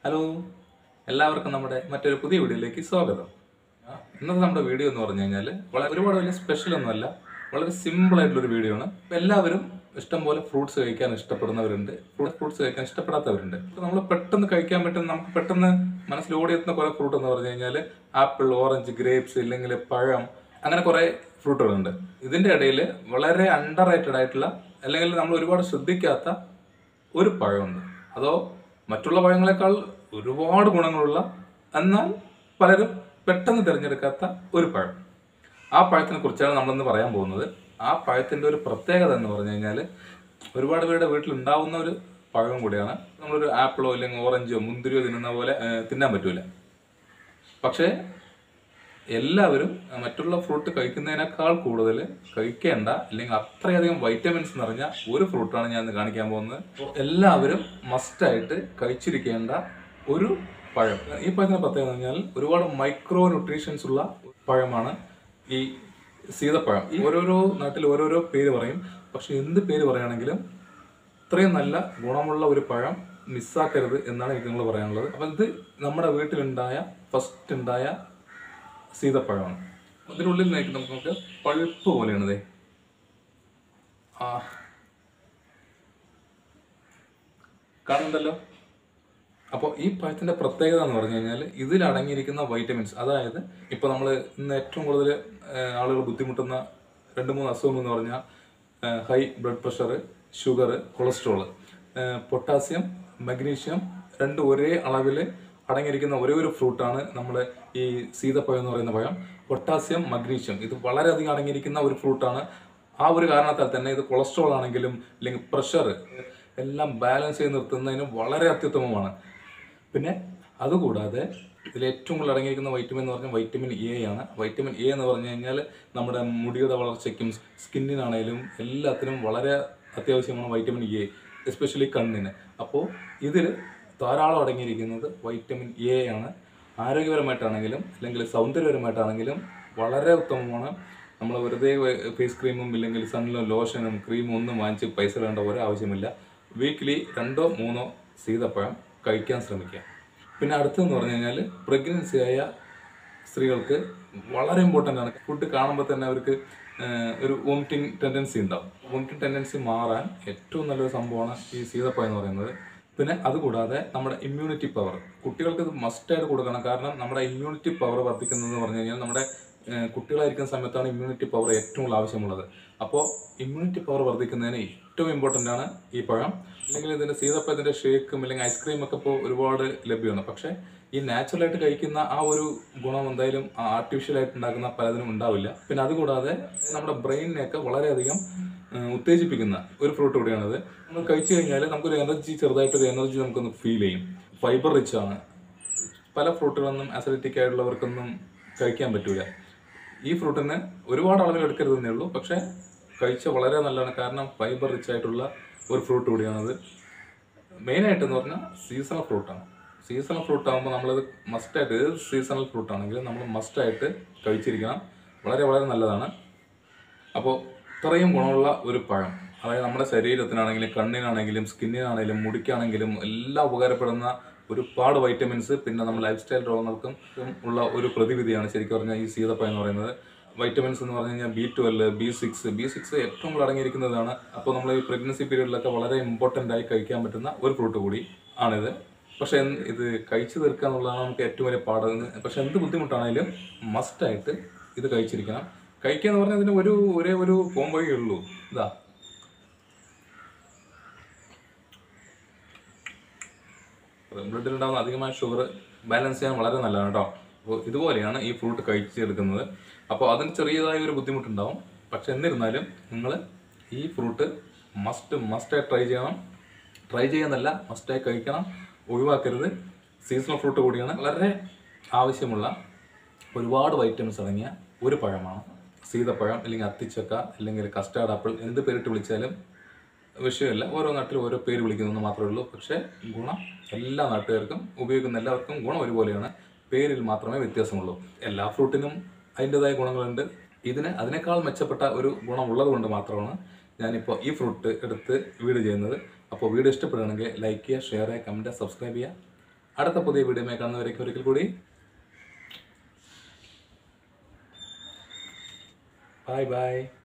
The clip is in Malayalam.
ഹലോ എല്ലാവർക്കും നമ്മുടെ മറ്റൊരു പുതിയ വീഡിയോയിലേക്ക് സ്വാഗതം ആ, ഇന്നത്തെ നമ്മുടെ വീഡിയോ എന്ന് പറഞ്ഞു കഴിഞ്ഞാൽ വളരെ ഒരുപാട് വലിയ സ്പെഷ്യൽ ഒന്നുമല്ല വളരെ സിമ്പിൾ ആയിട്ടുള്ളൊരു വീഡിയോ ആണ് ഇപ്പൊ എല്ലാവരും ഇഷ്ടംപോലെ ഫ്രൂട്ട്സ് കഴിക്കാൻ ഇഷ്ടപ്പെടുന്നവരുണ്ട് ഫ്രൂട്ട് ഫ്രൂട്ട്സ് കഴിക്കാൻ ഇഷ്ടപ്പെടാത്തവരുണ്ട് നമ്മൾ പെട്ടെന്ന് കഴിക്കാൻ പറ്റുന്ന നമുക്ക് പെട്ടെന്ന് മനസ്സിൽ ഓടിയെത്തുന്ന കുറെ ഫ്രൂട്ട് എന്ന് പറഞ്ഞു കഴിഞ്ഞാൽ ആപ്പിൾ ഓറഞ്ച് ഗ്രേപ്സ് ഇല്ലെങ്കിൽ പഴം അങ്ങനെ കുറെ ഫ്രൂട്ടുകളുണ്ട് ഇതിന്റെ ഇടയിൽ വളരെ അണ്ടർ റേറ്റഡ് ആയിട്ടുള്ള അല്ലെങ്കിൽ നമ്മൾ ഒരുപാട് ശ്രദ്ധിക്കാത്ത ഒരു പഴമുണ്ട് അതോ മറ്റുള്ള പഴങ്ങളെക്കാൾ ഒരുപാട് ഗുണങ്ങളുള്ള എന്നാൽ പലരും പെട്ടെന്ന് തിരഞ്ഞെടുക്കാത്ത ഒരു പഴം ആ പഴത്തിനെ കുറിച്ചാണ് നമ്മളിന്ന് പറയാൻ പോകുന്നത് ആ പഴത്തിന്റെ ഒരു പ്രത്യേകത എന്ന് പറഞ്ഞു കഴിഞ്ഞാൽ ഒരുപാട് പേരുടെ വീട്ടിൽ ഉണ്ടാവുന്ന ഒരു പഴം കൂടിയാണ് നമ്മളൊരു ആപ്പിളോ അല്ലെങ്കിൽ ഓറഞ്ചോ മുന്തിരിയോ തിന്നുന്ന പോലെ ഏഹ്, തിന്നാൻ പറ്റൂല പക്ഷേ എല്ലാവരും മറ്റുള്ള ഫ്രൂട്ട് കഴിക്കുന്നതിനേക്കാൾ കൂടുതൽ കഴിക്കേണ്ട അല്ലെങ്കിൽ അത്രയധികം വൈറ്റമിൻസ് നിറഞ്ഞ ഒരു ഫ്രൂട്ടാണ് ഞാൻ ഇന്ന് കാണിക്കാൻ പോകുന്നത് അപ്പോൾ എല്ലാവരും മസ്റ്റായിട്ട് കഴിച്ചിരിക്കേണ്ട ഒരു പഴം ഈ പഴത്തിന് പ്രത്യേകത എന്ന് പറഞ്ഞാൽ ഒരുപാട് മൈക്രോ ന്യൂട്രീഷൻസ് ഉള്ള പഴമാണ് ഈ സീതപ്പഴം ഈ ഓരോരോ നാട്ടിൽ ഓരോരോ പേര് പറയും പക്ഷെ എന്ത് പേര് പറയുകയാണെങ്കിലും ഇത്രയും നല്ല ഗുണമുള്ള ഒരു പഴം മിസ്സാക്കരുത് എന്നാണ് എനിക്ക് നിങ്ങൾ പറയാനുള്ളത് അപ്പം ഇത് നമ്മുടെ വീട്ടിലുണ്ടായ ഫസ്റ്റ് ഉണ്ടായ സീതപ്പഴമാണ് അതിനുള്ളിൽ നോക്കി നമുക്ക് നോക്ക് പഴുപ്പ് പോലെയാണ് ദേ ആ കാണുന്നുണ്ടല്ലോ അപ്പോൾ ഈ പഴത്തിന്റെ പ്രത്യേകത എന്ന് പറഞ്ഞു കഴിഞ്ഞാൽ ഇതിൽ അടങ്ങിയിരിക്കുന്ന വൈറ്റമിൻസ് അതായത് ഇപ്പോൾ നമ്മൾ ഇന്ന് ഏറ്റവും കൂടുതൽ ആളുകൾ ബുദ്ധിമുട്ടുന്ന രണ്ട് മൂന്ന് അസുഖങ്ങൾ എന്ന് പറഞ്ഞാൽ high blood pressure sugar cholesterol potassium magnesium രണ്ട് ഒരേ അളവിൽ അടങ്ങിയിരിക്കുന്ന ഒരേ ഒരു ഫ്രൂട്ടാണ് നമ്മൾ ഈ സീതപ്പഴം എന്ന് പറയുന്ന പഴം പൊട്ടാസ്യം മഗ്നീഷ്യം ഇത് വളരെയധികം അടങ്ങിയിരിക്കുന്ന ഒരു ഫ്രൂട്ടാണ് ആ ഒരു കാരണത്താൽ തന്നെ ഇത് കൊളസ്ട്രോൾ ആണെങ്കിലും അല്ലെങ്കിൽ പ്രഷർ എല്ലാം ബാലൻസ് ചെയ്ത് നിർത്തുന്നതിന് വളരെ അത്യുത്തമമാണ് പിന്നെ അതുകൂടാതെ ഇതിൽ ഏറ്റവും കൂടുതൽ അടങ്ങിയിരിക്കുന്ന വൈറ്റമിൻ എന്ന് പറഞ്ഞാൽ വൈറ്റമിൻ എ ആണ് വൈറ്റമിൻ എ എന്ന് പറഞ്ഞു കഴിഞ്ഞാൽ നമ്മുടെ മുടിയുടെ വളർച്ചയ്ക്കും സ്കിന്നിനാണേലും എല്ലാത്തിനും വളരെ അത്യാവശ്യമാണ് വൈറ്റമിൻ എ എസ്പെഷ്യലി കണ്ണിന് അപ്പോൾ ഇതിൽ ധാരാളം അടങ്ങിയിരിക്കുന്നത് വൈറ്റമിൻ എ ആണ് ആരോഗ്യപരമായിട്ടാണെങ്കിലും അല്ലെങ്കിൽ സൗന്ദര്യപരമായിട്ടാണെങ്കിലും വളരെ ഉത്തമമാണ് നമ്മൾ വെറുതെ ഫേസ് ക്രീമും ഇല്ലെങ്കിൽ സണ്ണിലും ലോഷനും ക്രീമും ഒന്നും വാങ്ങിച്ച് പൈസ വേണ്ട ഒരു ആവശ്യമില്ല വീക്കിലി രണ്ടോ മൂന്നോ സീതപ്പഴം കഴിക്കാൻ ശ്രമിക്കുക പിന്നെ അടുത്തെന്ന് പറഞ്ഞു കഴിഞ്ഞാൽ പ്രഗ്നൻസി ആയ സ്ത്രീകൾക്ക് വളരെ ഇമ്പോർട്ടൻ്റ് ആണ് ഫുഡ് കാണുമ്പോൾ തന്നെ അവർക്ക് ആഹ്, ഒരു വോമിറ്റിംഗ് ടെൻഡൻസി ഉണ്ടാവും വോമിറ്റിംഗ് ടെൻഡൻസി മാറാൻ ഏറ്റവും നല്ലൊരു സംഭവമാണ് ഈ സീതപ്പഴം എന്ന് പറയുന്നത് പിന്നെ അതുകൂടാതെ നമ്മുടെ ഇമ്മ്യൂണിറ്റി പവർ കുട്ടികൾക്ക് ഇത് മസ്റ്റായിട്ട് കൊടുക്കണം കാരണം നമ്മുടെ ഇമ്മ്യൂണിറ്റി പവർ വർദ്ധിക്കുന്നതെന്ന് പറഞ്ഞു കഴിഞ്ഞാൽ നമ്മുടെ ഏഹ്, കുട്ടികളായിരിക്കുന്ന സമയത്താണ് ഇമ്മ്യൂണിറ്റി പവർ ഏറ്റവും കൂടുതൽ ആവശ്യമുള്ളത് അപ്പോൾ ഇമ്മ്യൂണിറ്റി പവർ വർദ്ധിക്കുന്നതിന് ഏറ്റവും ഇമ്പോർട്ടൻ്റ് ആണ് ഈ പഴം അല്ലെങ്കിൽ ഇതിന്റെ സീതപ്പഴത്തിന്റെ ഷേക്കും അല്ലെങ്കിൽ ഐസ്ക്രീം ഒക്കെ ഇപ്പോൾ ഒരുപാട് ലഭ്യമാണ് പക്ഷേ ഈ നാച്ചുറലായിട്ട് കഴിക്കുന്ന ആ ഒരു ഗുണം എന്തായാലും ആർട്ടിഫിഷ്യൽ ആയിട്ട് ഉണ്ടാക്കുന്ന പലതിനും ഉണ്ടാവില്ല പിന്നെ അതുകൂടാതെ നമ്മുടെ ബ്രെയിനിനെയൊക്കെ വളരെയധികം ഏഹ്, ഉത്തേജിപ്പിക്കുന്ന ഒരു ഫ്രൂട്ട് കൂടിയാണിത് നമ്മൾ കഴിച്ചു കഴിഞ്ഞാൽ നമുക്കൊരു എനർജി ചെറുതായിട്ടൊരു എനർജി നമുക്കൊന്ന് ഫീൽ ചെയ്യും ഫൈബർ റിച്ച് ആണ് പല ഫ്രൂട്ടുകളൊന്നും അസിഡിറ്റിക് ആയിട്ടുള്ളവർക്കൊന്നും കഴിക്കാൻ പറ്റൂല ഈ ഫ്രൂട്ടിന് ഒരുപാട് അളവിൽ എടുക്കരുതെന്നേ ഉള്ളൂ പക്ഷേ കഴിച്ച വളരെ നല്ലതാണ് കാരണം ഫൈബർ റിച്ച് ആയിട്ടുള്ള ഒരു ഫ്രൂട്ട് കൂടിയാണത് മെയിനായിട്ട് എന്ന് പറഞ്ഞാൽ സീസണൽ ഫ്രൂട്ടാണ് സീസണൽ ഫ്രൂട്ട് ആകുമ്പോൾ നമ്മളത് മസ്റ്റായിട്ട് ഏത് സീസണൽ ഫ്രൂട്ട് ആണെങ്കിലും നമ്മൾ മസ്റ്റായിട്ട് കഴിച്ചിരിക്കണം വളരെ വളരെ നല്ലതാണ് അപ്പോൾ ഇത്രയും ഗുണമുള്ള ഒരു പഴം അതായത് നമ്മുടെ ശരീരത്തിനാണെങ്കിലും കണ്ണിനാണെങ്കിലും സ്കിന്നിനാണെങ്കിലും മുടിക്കാണെങ്കിലും എല്ലാം ഉപകാരപ്പെടുന്ന ഒരുപാട് വൈറ്റമിൻസ് പിന്നെ നമ്മുടെ ലൈഫ് സ്റ്റൈൽ രോഗങ്ങൾക്കും ഉള്ള ഒരു പ്രതിവിധിയാണ് ശരിക്കും പറഞ്ഞാൽ ഈ സീതപ്പഴം എന്ന് പറയുന്നത് വൈറ്റമിൻസ് എന്ന് പറഞ്ഞു കഴിഞ്ഞാൽ B twelve B six B six ഏറ്റവും കൂടുതൽ അടങ്ങിയിരിക്കുന്നതാണ് അപ്പോൾ നമ്മൾ ഈ പ്രഗ്നൻസി പീരീഡിലൊക്കെ വളരെ ഇമ്പോർട്ടൻ്റ് ആയി കഴിക്കാൻ പറ്റുന്ന ഒരു ഫ്രൂട്ട് കൂടി ആണിത് പക്ഷെ എന്ത് ഇത് കഴിച്ചു തീർക്കുക എന്നുള്ളതാണ് നമുക്ക് ഏറ്റവും വലിയ പാട് പക്ഷെ എന്ത് ബുദ്ധിമുട്ടാണെങ്കിലും മസ്റ്റായിട്ട് ഇത് കഴിച്ചിരിക്കണം കഴിക്കുക എന്ന് പറഞ്ഞാൽ ഇതിന് ഒരു ഒരേ ഒരു പോംവഴിയേ ഉള്ളൂ ഇതാ ബ്ലഡിൽ ഉണ്ടാകുന്ന അധികമായ ഷുഗർ ബാലൻസ് ചെയ്യാൻ വളരെ നല്ലതാണ് കേട്ടോ അപ്പോൾ ഇതുപോലെയാണ് ഈ ഫ്രൂട്ട് കഴിച്ചെടുക്കുന്നത് അപ്പോൾ അതിന് ചെറിയതായ ഒരു ബുദ്ധിമുട്ടുണ്ടാവും പക്ഷെ എന്നിരുന്നാലും നിങ്ങൾ ഈ ഫ്രൂട്ട് മസ്റ്റ് മസ്റ്റായി ട്രൈ ചെയ്യണം ട്രൈ ചെയ്യാന്നല്ല മസ്റ്റായി കഴിക്കണം ഒഴിവാക്കരുത് സീസണൽ ഫ്രൂട്ട് കൂടിയാണ് വളരെ ആവശ്യമുള്ള ഒരുപാട് വൈറ്റമിൻസ് അടങ്ങിയ ഒരു പഴമാണ് സീതപ്പഴം അല്ലെങ്കിൽ അത്തിച്ചക്ക അല്ലെങ്കിൽ കസ്റ്റാർഡ് ആപ്പിൾ എന്ത് പേരിട്ട് വിളിച്ചാലും വിഷയമില്ല ഓരോ നാട്ടിലും ഓരോ പേര് വിളിക്കുന്നു മാത്രമേ ഉള്ളൂ പക്ഷേ ഗുണം എല്ലാ നാട്ടുകാർക്കും ഉപയോഗിക്കുന്ന എല്ലാവർക്കും ഗുണം ഒരുപോലെയാണ് പേരിൽ മാത്രമേ വ്യത്യാസമുള്ളൂ എല്ലാ ഫ്രൂട്ടിനും അതിൻ്റെതായ ഗുണങ്ങളുണ്ട് ഇതിന് അതിനേക്കാൾ മെച്ചപ്പെട്ട ഒരു ഗുണം ഉള്ളത് കൊണ്ട് മാത്രമാണ് ഞാനിപ്പോൾ ഈ ഫ്രൂട്ട് എടുത്ത് വീഡിയോ ചെയ്യുന്നത് അപ്പോൾ വീഡിയോ ഇഷ്ടപ്പെടുകയാണെങ്കിൽ ലൈക്ക് ചെയ്യുക ഷെയർ ചെയ്യുക കമൻറ്റ് സബ്സ്ക്രൈബ് ചെയ്യുക അടുത്ത പുതിയ വീഡിയോ കാണുന്നവരേക്ക് ഒരിക്കൽ കൂടി ബൈ ബൈ